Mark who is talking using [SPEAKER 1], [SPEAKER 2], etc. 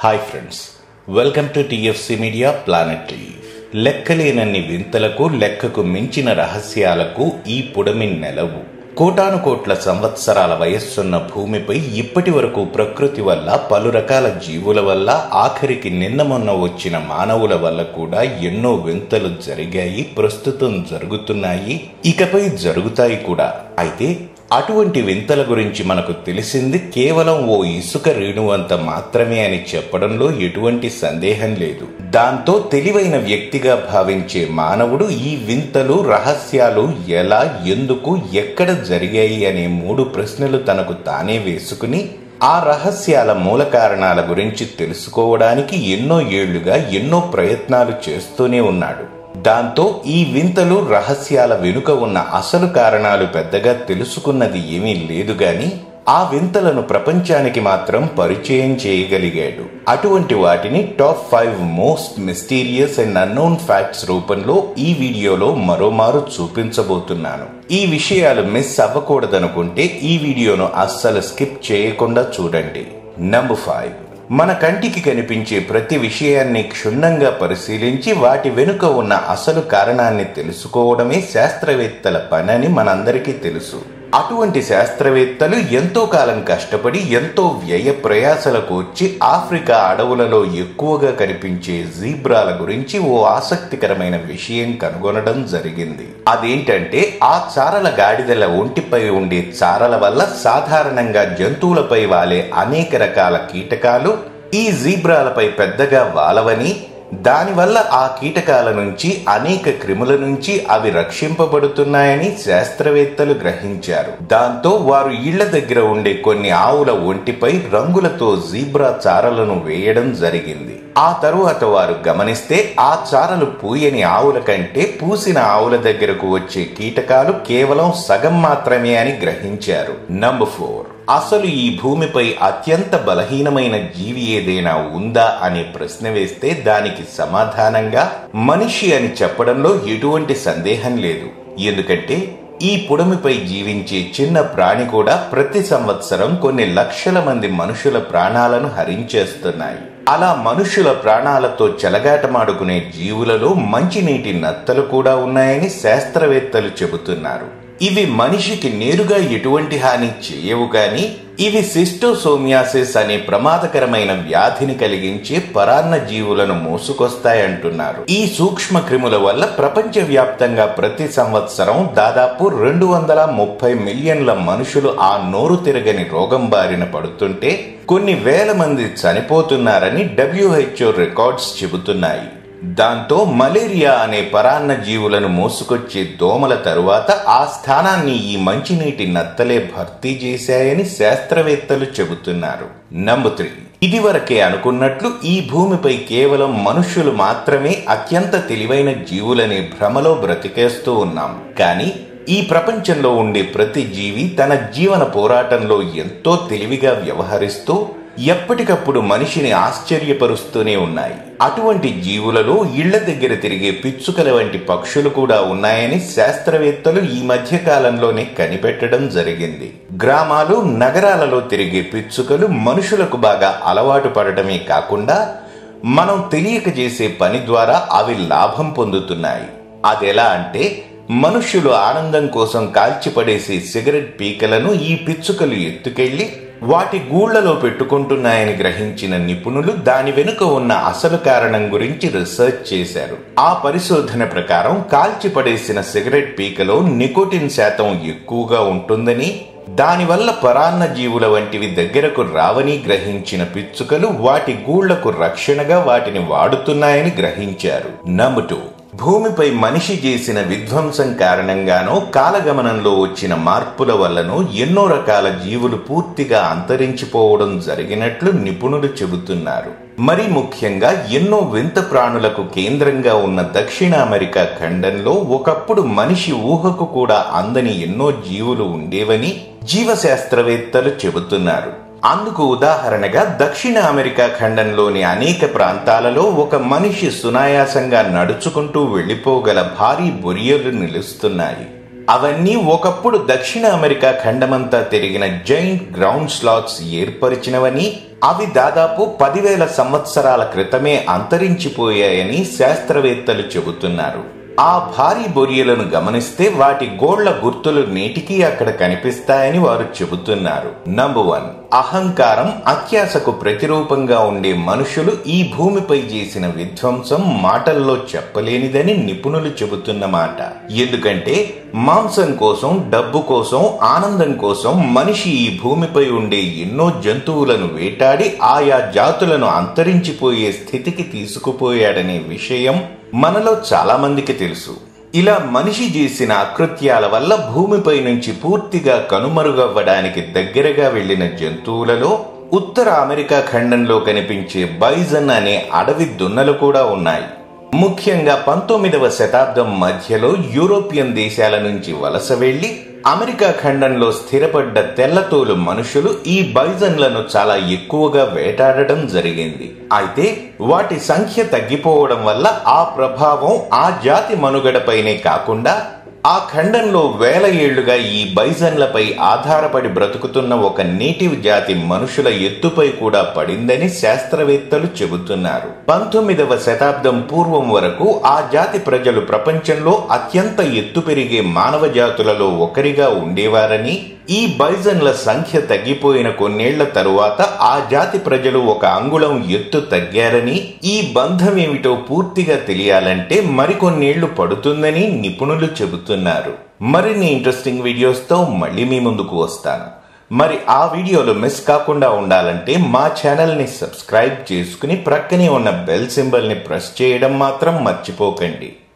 [SPEAKER 1] hi friends welcome to TFC media planet లెక్కలేనన్ని వింతలకు లెక్కకు మించిన రహస్యాలకు ఈ పుడమి నెలవు కోటాను కోట్ల సంవత్సరాల వయస్సున్న భూమిపై ఇప్పటి వరకు ప్రకృతి వల్ల పలు రకాల జీవుల వల్ల ఆఖరికి నిన్న మొన్న వచ్చిన మానవుల వల్ల కూడా ఎన్నో వింతలు జరిగాయి ప్రస్తుతం జరుగుతున్నాయి ఇకపై జరుగుతాయి కూడా అయితే అటువంటి వింతల గురించి మనకు తెలిసింది కేవలం ఓ ఇసుక రేణువంత మాత్రమే అని చెప్పడంలో ఎటువంటి సందేహం లేదు దాంతో తెలివైన వ్యక్తిగా భావించే మానవుడు ఈ వింతలు రహస్యాలు ఎలా ఎందుకు ఎక్కడ జరిగాయి అనే మూడు ప్రశ్నలు తనకు తానే వేసుకుని ఆ రహస్యాల మూల కారణాల గురించి తెలుసుకోవడానికి ఎన్నో ఏళ్లుగా ఎన్నో ప్రయత్నాలు చేస్తూనే ఉన్నాడు దాంతో ఈ వింతలు రహస్యాల వెనుక ఉన్న అసలు కారణాలు పెద్దగా తెలుసుకున్నది ఏమీ లేదు గాని ఆ వింతలను ప్రపంచానికి మాత్రం పరిచయం చేయగలిగాడు అటువంటి వాటిని top five most mysterious and unknown facts రూపంలో ఈ వీడియోలో మరోమారు చూపించబోతున్నాను ఈ విషయాలు మిస్ అవ్వకూడదనుకుంటే ఈ వీడియోను అస్సలు స్కిప్ చేయకుండా చూడండి నంబర్ ఫైవ్ మన కంటికి కనిపించే ప్రతి విషయాన్ని క్షుణ్ణంగా పరిశీలించి వాటి వెనుక ఉన్న అసలు కారణాన్ని తెలుసుకోవడమే శాస్త్రవేత్తల పనని మనందరికీ తెలుసు అటువంటి శాస్త్రవేత్తలు ఎంతో కాలం కష్టపడి ఎంతో వ్యయ ప్రయాసలకు వచ్చి ఆఫ్రికా అడవులలో ఎక్కువగా కనిపించే జీబ్రాల గురించి ఓ ఆసక్తికరమైన విషయం కనుగొనడం జరిగింది అదేంటంటే ఆ చారల గాడిదల ఒంటిపై ఉండే చారల వల్ల సాధారణంగా జంతువులపై వాలే అనేక రకాల కీటకాలు ఈ జీబ్రాలపై పెద్దగా వాలవని దానివల్ల ఆ కీటకాల నుంచి అనేక క్రిముల నుంచి అవి రక్షింపబడుతున్నాయని శాస్త్రవేత్తలు గ్రహించారు దాంతో వారు ఇళ్ల దగ్గర ఉండే కొన్ని ఆవుల ఒంటిపై రంగులతో జీబ్రా చారలను వేయడం జరిగింది ఆ తరువాత వారు గమనిస్తే ఆ చారలు పూయని ఆవుల కంటే పూసిన ఆవుల దగ్గరకు వచ్చే కీటకాలు కేవలం సగం మాత్రమే అని గ్రహించారు నంబర్ ఫోర్ అసలు ఈ భూమిపై అత్యంత బలహీనమైన జీవి ఏదైనా ఉందా అనే ప్రశ్న వేస్తే దానికి సమాధానంగా మనిషి అని చెప్పడంలో ఎటువంటి సందేహం లేదు ఎందుకంటే ఈ పుడమిపై జీవించే చిన్న ప్రాణి కూడా ప్రతి సంవత్సరం కొన్ని లక్షల మంది మనుషుల ప్రాణాలను హరించేస్తున్నాయి అలా మనుషుల ప్రాణాలతో చెలగాటమాడుకునే జీవులలో మంచినీటి నత్తలు కూడా ఉన్నాయని శాస్త్రవేత్తలు చెబుతున్నారు ఇవి మనిషికి నేరుగా ఎటువంటి హాని చేయవు గాని ఇవి సిస్టోసోమియాసిస్ అనే ప్రమాదకరమైన వ్యాధిని కలిగించే పరాన్న జీవులను మోసుకొస్తాయంటున్నారు ఈ సూక్ష్మ క్రిముల వల్ల ప్రపంచ వ్యాప్తంగా ప్రతి సంవత్సరం దాదాపు రెండు వందల ముప్పై మిలియన్ల మనుషులు ఆ నోరు తిరగని రోగం బారిన పడుతుంటే కొన్ని వేల మంది చనిపోతున్నారని డబ్ల్యూహెచ్ఓ రికార్డ్స్ చెబుతున్నాయి దాంతో మలేరియా అనే పరాన్న జీవులను మోసుకొచ్చే దోమల తరువాత ఆ స్థానాన్ని ఈ మంచినీటి నత్తలే భర్తీ చేశాయని శాస్త్రవేత్తలు చెబుతున్నారు నంబర్ త్రీ ఇదివరకే అనుకున్నట్లు ఈ భూమిపై కేవలం మనుష్యులు మాత్రమే అత్యంత తెలివైన జీవులనే భ్రమలో బ్రతికేస్తూ ఉన్నాం కానీ ఈ ప్రపంచంలో ఉండే ప్రతి జీవి తన జీవన పోరాటంలో ఎంతో తెలివిగా వ్యవహరిస్తూ ఎప్పటికప్పుడు మనిషిని ఆశ్చర్యపరుస్తూనే ఉన్నాయి అటువంటి జీవులలో ఇళ్ల దగ్గర తిరిగే పిచ్చుకల వంటి పక్షులు కూడా ఉన్నాయని శాస్త్రవేత్తలు ఈ మధ్య కాలంలోనే కనిపెట్టడం జరిగింది గ్రామాలు నగరాలలో తిరిగే పిచ్చుకలు మనుషులకు బాగా అలవాటు పడటమే కాకుండా మనం తెలియక చేసే పని ద్వారా అవి లాభం పొందుతున్నాయి అదెలా అంటే మనుష్యులు ఆనందం కోసం కాల్చిపడేసే సిగరెట్ పీకలను ఈ పిచ్చుకలు ఎత్తుకెళ్లి వాటి గూళ్లలో పెట్టుకుంటున్నాయని గ్రహించిన నిపుణులు దాని వెనుక ఉన్న అసలు కారణం గురించి రీసెర్చ్ చేశారు ఆ పరిశోధన ప్రకారం కాల్చిపడేసిన సిగరెట్ పీకలో నికోటిన్ శాతం ఎక్కువగా ఉంటుందని దానివల్ల పరాన్న జీవుల వంటివి దగ్గరకు రావని గ్రహించిన పిచ్చుకలు వాటి గూళ్లకు రక్షణగా వాటిని వాడుతున్నాయని గ్రహించారు నంబర్ టూ భూమిపై మనిషి చేసిన విధ్వంసం కారణంగానో కాలగమనంలో వచ్చిన మార్పుల వల్లనో ఎన్నో రకాల జీవులు పూర్తిగా అంతరించిపోవడం జరిగినట్లు నిపుణులు చెబుతున్నారు మరి ముఖ్యంగా ఎన్నో వింత ప్రాణులకు కేంద్రంగా ఉన్న దక్షిణ అమెరికా ఖండంలో ఒకప్పుడు మనిషి ఊహకు కూడా అందని ఎన్నో జీవులు ఉండేవని జీవశాస్త్రవేత్తలు చెబుతున్నారు అందుకు ఉదాహరణగా దక్షిణ అమెరికా ఖండంలోని అనేక ప్రాంతాలలో ఒక మనిషి సునాయాసంగా నడుచుకుంటూ వెళ్లిపోగల భారీ బొరియలు నిలుస్తున్నాయి అవన్నీ ఒకప్పుడు దక్షిణ అమెరికా ఖండమంతా తిరిగిన జైంట్ గ్రౌండ్ స్లాట్స్ ఏర్పరిచినవని అవి దాదాపు పదివేల సంవత్సరాల క్రితమే అంతరించిపోయాయని శాస్త్రవేత్తలు చెబుతున్నారు ఆ భారీ బొరియలను గమనిస్తే వాటి గోళ్ల గుర్తులు నేటికీ అక్కడ కనిపిస్తాయని వారు చెబుతున్నారు నంబర్ వన్ అహంకారం అత్యాశకు ప్రతిరూపంగా ఉండే మనుషులు ఈ భూమిపై చేసిన విధ్వంసం మాటల్లో చెప్పలేనిదని నిపుణులు చెబుతున్న మాట ఎందుకంటే మాంసం కోసం డబ్బు కోసం ఆనందం కోసం మనిషి ఈ భూమిపై ఉండే ఎన్నో జంతువులను వేటాడి ఆయా జాతులను అంతరించిపోయే స్థితికి తీసుకుపోయాడనే విషయం మనలో చాలా మందికి తెలుసు ఇలా మనిషి చేసిన అకృత్యాల వల్ల భూమిపై నుంచి పూర్తిగా కనుమరుగవ్వడానికి దగ్గరగా వెళ్లిన జంతువులలో ఉత్తర అమెరికా ఖండంలో కనిపించే బైజన్ అనే అడవి దున్నలు కూడా ఉన్నాయి ముఖ్యంగా పంతొమ్మిదవ శతాబ్దం మధ్యలో యూరోపియన్ దేశాల నుంచి వలస వెళ్లి అమెరికా ఖండంలో స్థిరపడ్డ తెల్లతోలు మనుషులు ఈ బైజన్లను చాలా ఎక్కువగా వేటాడటం జరిగింది అయితే వాటి సంఖ్య తగ్గిపోవడం వల్ల ఆ ప్రభావం ఆ జాతి మనుగడపైనే కాకుండా ఆ ఖండంలో వేల ఏళ్లుగా ఈ బైజన్లపై ఆధారపడి బ్రతుకుతున్న ఒక నేటివ్ జాతి మనుషుల ఎత్తుపై కూడా పడిందని శాస్త్రవేత్తలు చెబుతున్నారు పంతొమ్మిదవ శతాబ్దం పూర్వం వరకు ఆ జాతి ప్రజలు ప్రపంచంలో అత్యంత ఎత్తు పెరిగే మానవ జాతులలో ఒకరిగా ఉండేవారని ఈ బైజన్ల సంఖ్య తగ్గిపోయిన కొన్నేళ్ల తరువాత ఆ జాతి ప్రజలు ఒక అంగుళం ఎత్తు తగ్గారని ఈ బంధం ఏమిటో పూర్తిగా తెలియాలంటే మరికొన్నేళ్లు పడుతుందని నిపుణులు చెబుతున్నారు మరిన్ని ఇంట్రెస్టింగ్ వీడియోస్తో మళ్ళీ మీ ముందుకు వస్తాను మరి ఆ వీడియోలు మిస్ కాకుండా ఉండాలంటే మా ఛానల్ని సబ్స్క్రైబ్ చేసుకుని ప్రక్కనే ఉన్న బెల్ సింబల్ని ప్రెస్ చేయడం మాత్రం మర్చిపోకండి